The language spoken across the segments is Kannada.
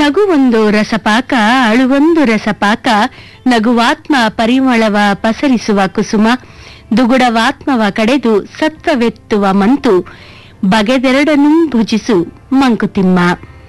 ನಗುವೊಂದು ರಸಪಾಕ ಅಳುವೊಂದು ರಸಪಾಕ ನಗುವಾತ್ಮ ಪರಿಮಳವ ಪಸರಿಸುವ ಕುಸುಮ ದುಗುಡವಾತ್ಮವ ಕಡೆದು ಸತ್ವವೆತ್ತುವ ಮಂತು ಬಗೆದೆರಡನ್ನೂ ಭುಜಿಸು ಮಂಕುತಿಮ್ಮ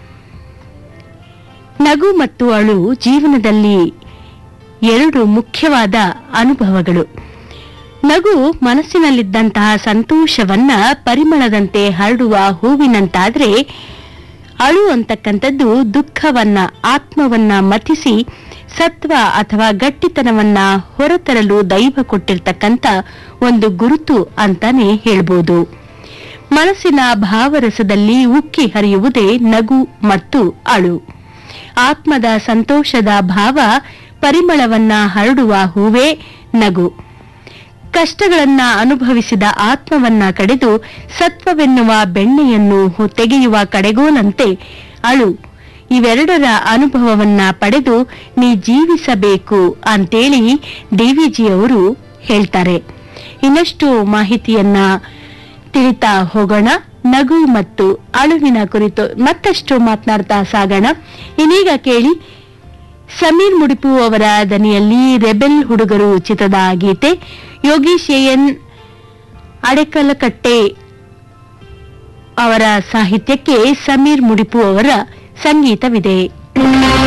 ನಗು ಮತ್ತು ಅಳು ಜೀವನದಲ್ಲಿ ಎರಡು ಮುಖ್ಯವಾದ ಅನುಭವಗಳು ನಗು ಮನಸ್ಸಿನಲ್ಲಿದ್ದಂತಹ ಸಂತೋಷವನ್ನ ಪರಿಮಳದಂತೆ ಹರಡುವ ಹೂವಿನಂತಾದ್ರೆ ಅಳು ಅಂತಕ್ಕಂಥದ್ದು ದುಃಖವನ್ನ ಆತ್ಮವನ್ನ ಮಥಿಸಿ ಸತ್ವ ಅಥವಾ ಗಟ್ಟಿತನವನ್ನ ಹೊರತರಲು ದೈವ ಕೊಟ್ಟಿರ್ತಕ್ಕಂಥ ಒಂದು ಗುರುತು ಅಂತಾನೆ ಹೇಳ್ಬೋದು ಮನಸ್ಸಿನ ಭಾವರಸದಲ್ಲಿ ಉಕ್ಕಿ ಹರಿಯುವುದೇ ನಗು ಮತ್ತು ಅಳು ಆತ್ಮದ ಸಂತೋಷದ ಭಾವ ಪರಿಮಳವನ್ನ ಹರಡುವ ಹೂವೇ ನಗು ಕಷ್ಟಗಳನ್ನ ಅನುಭವಿಸಿದ ಆತ್ಮವನ್ನ ಕಡೆದು ಸತ್ವವೆನ್ನುವ ಬೆಣ್ಣೆಯನ್ನು ಹೊ- ತೆಗೆಯುವ ಕಡೆಗೋಲಂತೆ ಅಳು ಇವೆರಡರ ಅನುಭವವನ್ನ ಪಡೆದು ನೀ ಜೀವಿಸಬೇಕು ಅಂತೇಳಿ ಡಿವಿಜಿಯವರು ಹೇಳ್ತಾರೆ ಇನ್ನಷ್ಟು ಮಾಹಿತಿಯನ್ನ ತಿಳಿತಾ ಹೋಗೋಣ ನಗು ಮತ್ತು ಅಳುವಿನ ಕುರಿತು ಮತ್ತಷ್ಟು ಮಾತನಾಡ್ತಾ ಸಾಗೋಣ ಇನ್ನೀಗ ಕೇಳಿ ಸಮೀರ್ ಮುಡಿಪು ಅವರ ದನಿಯಲ್ಲಿ ರೆಬೆಲ್ ಹುಡುಗರು ಚಿತ್ರದ ಗೀತೆ ಯೋಗೀಶ್ ಎನ್ ಅಡೆಕಲಕಟ್ಟೆ ಅವರ ಸಾಹಿತ್ಯಕ್ಕೆ ಸಮೀರ್ ಮುಡಿಪು ಅವರ ಸಂಗೀತವಿದೆ